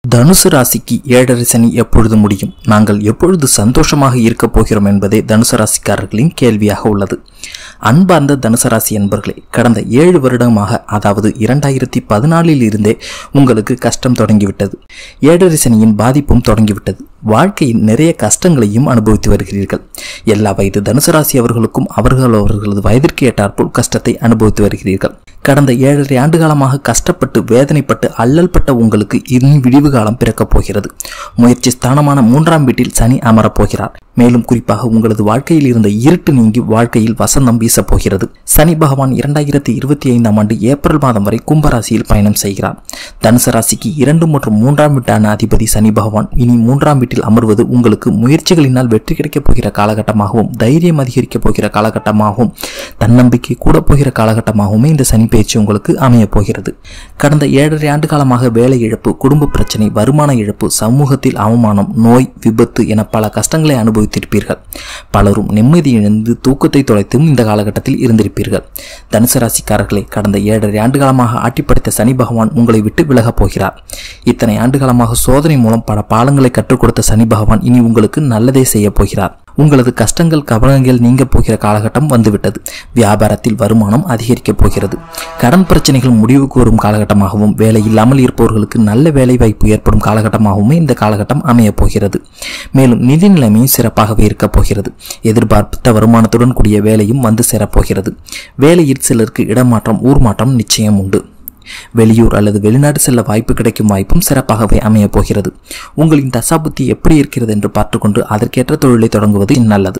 தனுசு ராசிக்கு ஏழரை சனி எப்பொழுது முடியும் நாங்கள் எப்பொழுது சந்தோஷமாக இருக்கப் போகிறோம் என்பதே தனுசு ராசிக்காரர்களின் கேள்வியாக உள்ளது அன்பார்ந்த தனுசு ராசி என்பர்களே கடந்த ஏழு வருடமாக அதாவது இரண்டாயிரத்தி பதினாலில் இருந்தே உங்களுக்கு கஷ்டம் தொடங்கிவிட்டது ஏழரை சனியின் பாதிப்பும் தொடங்கிவிட்டது வாழ்க்கையில் நிறைய கஷ்டங்களையும் அனுபவித்து வருகிறீர்கள் எல்லா வயது தனுசு ராசி அவர்களுக்கும் அவர்கள் அவர்களது வயதிற்கு ஏற்றாற்போல் கஷ்டத்தை அனுபவித்து வருகிறீர்கள் கடந்த ஏழரை ஆண்டு காலமாக கஷ்டப்பட்டு வேதனைப்பட்டு அல்லல்பட்ட உங்களுக்கு இனி விடிவு காலம் பிறக்கப் போகிறது முயற்சி ஸ்தானமான மூன்றாம் வீட்டில் சனி அமரப் போகிறார் மேலும் குறிப்பாக உங்களது வாழ்க்கையில் இருந்த இருட்டு நீங்கி வாழ்க்கையில் வசந்தம் வீசப் போகிறது சனி பகவான் இரண்டாயிரத்தி இருபத்தி ஐந்தாம் ஆண்டு ஏப்ரல் மாதம் வரை கும்பராசியில் பயணம் செய்கிறார் தனுசு ராசிக்கு இரண்டு மற்றும் மூன்றாம் வீட்டான அதிபதி சனி பகவான் இனி மூன்றாம் வீட்டில் அமர்வது உங்களுக்கு முயற்சிகளினால் வெற்றி கிடைக்கப் போகிற காலகட்டமாகவும் தைரியம் அதிகரிக்கப் போகிற காலகட்டமாகவும் தன்னம்பிக்கை கூட போகிற காலகட்டமாகவுமே இந்த சனி பயிற்சி உங்களுக்கு அமையப் போகிறது கடந்த ஏழரை ஆண்டு காலமாக வேலை இழப்பு குடும்ப பிரச்சனை வருமான இழப்பு சமூகத்தில் அவமானம் நோய் விபத்து என பல கஷ்டங்களை அனுபவித்திருப்பீர்கள் பலரும் நிம்மதி இழந்து தூக்கத்தை தொலைத்தும் இந்த காலகட்டத்தில் இருந்திருப்பீர்கள் தனுசு ராசிக்காரர்களை கடந்த ஏழரை ஆண்டு காலமாக ஆட்டிப்படைத்த சனி பகவான் உங்களை விட்டு விலகப் போகிறார் இத்தனை ஆண்டு காலமாக சோதனை மூலம் பல பாலங்களை கற்றுக் கொடுத்த சனி பகவான் இனி உங்களுக்கு நல்லதே செய்யப் போகிறார் உங்களது கஷ்டங்கள் கவனங்கள் நீங்க போகிற காலகட்டம் வந்துவிட்டது வியாபாரத்தில் வருமானம் அதிகரிக்கப் போகிறது கடன் பிரச்சனைகள் முடிவுக்கு வரும் காலகட்டமாகவும் வேலை இல்லாமல் இருப்பவர்களுக்கு நல்ல வேலை வாய்ப்பு ஏற்படும் காலகட்டமாகவும் இந்த காலகட்டம் அமையப் போகிறது மேலும் நிதி நிலைமையும் சிறப்பாகவே இருக்கப் போகிறது எதிர்பார்த்த வருமானத்துடன் கூடிய வேலையும் வந்து சேரப்போகிறது வேலையில் சிலருக்கு இடமாற்றம் ஊர் மாற்றம் நிச்சயம் உண்டு வெளியூர் அல்லது வெளிநாடு செல்ல வாய்ப்பு கிடைக்கும் வாய்ப்பும் சிறப்பாகவே அமையப் போகிறது உங்களின் தசாபுத்தி எப்படி இருக்கிறது என்று பார்த்துக்கொண்டு அதற்கேற்ற தொழிலை தொடங்குவது நல்லது